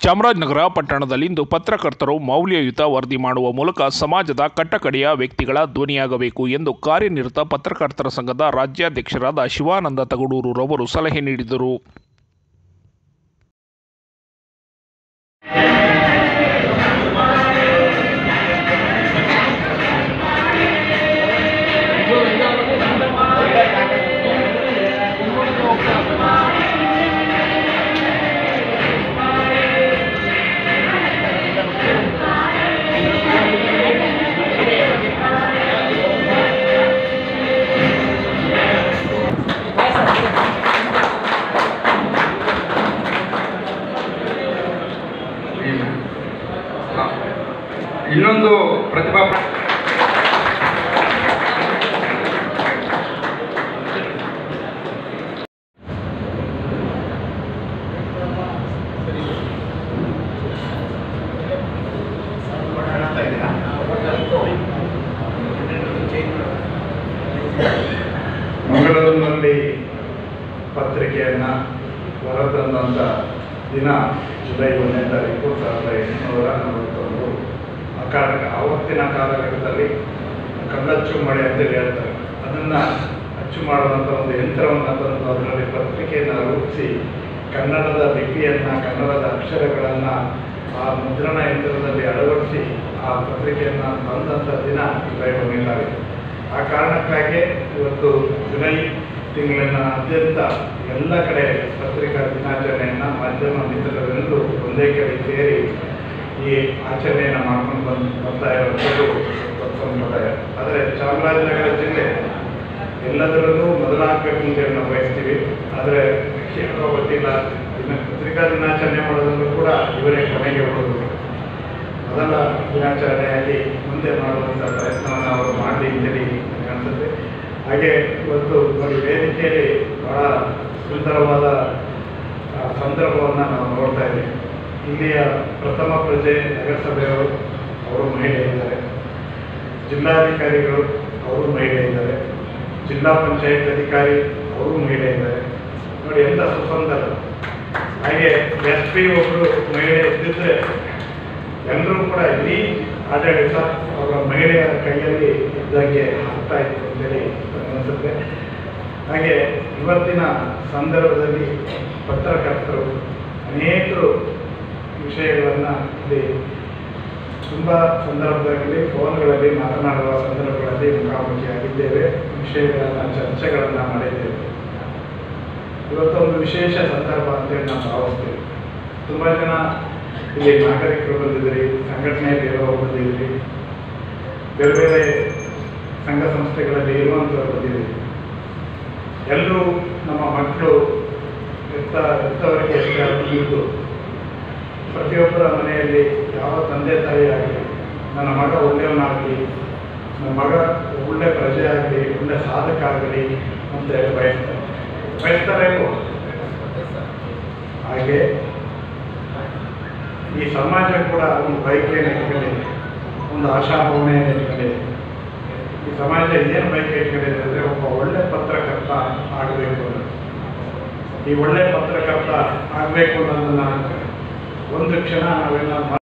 ಚಾಮರಾಜನಗರ ಪಟ್ಟಣದಲ್ಲಿಂದು ಪತ್ರಕರ್ತರು ಮೌಲ್ಯಯುತ ವರದಿ ಮಾಡುವ ಮೂಲಕ ಸಮಾಜದ ಕಟ್ಟಕಡೆಯ ವ್ಯಕ್ತಿಗಳ ಧ್ವನಿಯಾಗಬೇಕು ಎಂದು ಕಾರ್ಯನಿರತ ಪತ್ರಕರ್ತರ ಸಂಘದ ರಾಜ್ಯಾಧ್ಯಕ್ಷರಾದ ಶಿವಾನಂದ ತಗಡೂರುರವರು ಸಲಹೆ ನೀಡಿದರು ಹ. ಇನ್ನೊಂದು ಪ್ರತಿಭಾ ಮಂಗಳೂರಿನಲ್ಲಿ ಪತ್ರಿಕೆಯನ್ನು ಹೊರತಂದಂಥ ದಿನ ಜುಲೈ ಒಂದನೇ ತಾರೀಕು ಸಾವಿರದ ಎಂಟುನೂರ ನಲವತ್ತೊಂದು ಆ ಕಾಲ ಆವತ್ತಿನ ಕಾಲಘಟ್ಟದಲ್ಲಿ ಕಲ್ಲಚ್ಚು ಮಳೆ ಅಂತೇಳಿ ಹೇಳ್ತಾರೆ ಅದನ್ನು ಅಚ್ಚು ಮಾಡುವಂಥ ಒಂದು ಯಂತ್ರವನ್ನು ತಂದು ಅದರಲ್ಲಿ ಪತ್ರಿಕೆಯನ್ನು ರೂಪಿಸಿ ಕನ್ನಡದ ಲಿಪಿಯನ್ನು ಕನ್ನಡದ ಅಕ್ಷರಗಳನ್ನು ಆ ಮುದ್ರಣ ಯಂತ್ರದಲ್ಲಿ ಅಳವಡಿಸಿ ಆ ಪತ್ರಿಕೆಯನ್ನು ತಂದಂಥ ದಿನ ಜುಲೈ ಒಂದನೇ ತಾರೀಕು ಆ ಕಾರಣಕ್ಕಾಗಿ ಇವತ್ತು ಜುಲೈ ತಿಂಗಳಿನಾದ್ಯಂತ ಎಲ್ಲ ಕಡೆ ಪತ್ರಿಕಾ ದಿನಾಚರಣೆಯನ್ನು ಮಾಧ್ಯಮ ಮಿತ್ರರೆಲ್ಲರೂ ಒಂದೇ ಕಡೆ ಸೇರಿ ಈ ಆಚರಣೆಯನ್ನು ಮಾಡ್ಕೊಂಡು ಬಂದು ಬರ್ತಾ ಇರುವಂಥದ್ದು ಒಂದು ಸಂಪ್ರದಾಯ ಆದರೆ ಚಾಮರಾಜನಗರ ಜಿಲ್ಲೆ ಎಲ್ಲದರಲ್ಲೂ ಮೊದಲಾಗಬೇಕು ಅಂತೇಳಿ ನಾವು ಬಯಸ್ತೀವಿ ಆದರೆ ಏನೋ ಗೊತ್ತಿಲ್ಲ ಇನ್ನು ಪತ್ರಿಕಾ ದಿನಾಚರಣೆ ಮಾಡೋದನ್ನು ಕೂಡ ಇವರೇ ಕೊನೆಗೆ ಹೋಗೋದು ಮೊದಲ ದಿನಾಚರಣೆಯಾಗಿ ಮುಂದೆ ಮಾಡುವಂಥ ಪ್ರಯತ್ನವನ್ನು ಅವರು ಮಾಡಲಿ ಅಂತೇಳಿ ನನಗೆ ಅನಿಸುತ್ತೆ ಹಾಗೆ ಇವತ್ತು ನೋಡಿ ವೇದಿಕೆಯಲ್ಲಿ ಬಹಳ ಸುಂದರವಾದ ಆ, ಸಂದರ್ಭವನ್ನು ನಾವು ನೋಡ್ತಾ ಇದ್ದೀವಿ ಇಲ್ಲಿಯ ಪ್ರಥಮ ಪ್ರಜೆ ನಗರಸಭೆಯವರು ಅವರು ಮಹಿಳೆ ಇದ್ದಾರೆ ಜಿಲ್ಲಾಧಿಕಾರಿಗಳು ಅವರು ಮಹಿಳೆ ಇದ್ದಾರೆ ಜಿಲ್ಲಾ ಪಂಚಾಯತ್ ಅಧಿಕಾರಿ ಅವರು ಮಹಿಳೆ ಇದ್ದಾರೆ ನೋಡಿ ಎಂಥ ಸುಸಂದರ ಹಾಗೆ ಎಸ್ ಪಿ ಒಬ್ಬರು ಮಹಿಳೆ ಇದ್ದಿದ್ರೆ ಎಲ್ಲರೂ ಕೂಡ ಇಡೀ ಆಡಳಿತ ಅವರ ಮಹಿಳೆಯರ ಕೈಯಲ್ಲಿ ಇದ್ದಂಗೆ ಆಗ್ತಾ ಇತ್ತು ಅಂತೇಳಿ ಅನಿಸುತ್ತೆ ಹಾಗೆ ಇವತ್ತಿನ ಸಂದರ್ಭದಲ್ಲಿ ಪತ್ರಕರ್ತರು ಅನೇಕರು ವಿಷಯಗಳನ್ನು ಇಲ್ಲಿ ತುಂಬ ಸಂದರ್ಭದಲ್ಲಿ ಫೋನ್ಗಳಲ್ಲಿ ಮಾತನಾಡುವ ಸಂದರ್ಭಗಳಲ್ಲಿ ಮುಖಾಮುಖಿಯಾಗಿದ್ದೇವೆ ವಿಷಯಗಳನ್ನು ಚರ್ಚೆಗಳನ್ನು ಮಾಡಿದ್ದೇವೆ ಇವತ್ತೊಂದು ವಿಶೇಷ ಸಂದರ್ಭ ಅಂತೇಳಿ ನಾವು ಭಾವಿಸ್ತೇವೆ ತುಂಬ ಜನ ಇಲ್ಲಿ ನಾಗರಿಕರು ಬಂದಿದ್ದೀರಿ ಸಂಘಟನೆಯಲ್ಲಿ ಇರೋರು ಬಂದಿದ್ದೀರಿ ಬೇರೆ ಬೇರೆ ಸಂಘ ಸಂಸ್ಥೆಗಳಲ್ಲಿ ಇರುವಂಥವ್ರು ಬಂದಿದ್ದೀರಿ ಎಲ್ಲರೂ ನಮ್ಮ ಮಕ್ಕಳು ಎತ್ತ ಎತ್ತವರಿಗೆ ಎಷ್ಟಾಗಿದ್ದು ಪ್ರತಿಯೊಬ್ಬರ ಮನೆಯಲ್ಲಿ ಯಾವ ತಂದೆ ತಾಯಿ ಆಗಲಿ ನನ್ನ ಮಗ ಒಳ್ಳೆಯವನಾಗಲಿ ನನ್ನ ಮಗ ಒಳ್ಳೆ ಪ್ರಜೆ ಆಗಲಿ ಒಳ್ಳೆ ಸಾಧಕ ಆಗಲಿ ಅಂತ ಹೇಳಿ ಬಯಸ್ತಾರೆ ಬಯಸ್ತಾರೆ ಇಲ್ವೋ? ಹಾಗೆ ಈ ಸಮಾಜ ಕೂಡ ಒಂದು ಬಯಕೆಯನ್ನು ಇಟ್ಕೊಂಡಿದೆ ಒಂದು ಆಶಾಭಾವನೆಯನ್ನು ಇಟ್ಕೊಂಡಿದೆ ಈ ಸಮಾಜ ಏನು ಬಯಕೆ ಇಟ್ಕೊಂಡಿದೆ ಅಂದರೆ ಒಬ್ಬ ಒಳ್ಳೆ ಪತ್ರಕರ್ತ ಆಗಬೇಕು ಅನ್ನೋದು ಈ ಒಳ್ಳೆ ಪತ್ರಕರ್ತ ಆಗಬೇಕು ಅನ್ನೋದನ್ನ ಒಂದು ಕ್ಷಣ ನಾವೆಲ್ಲ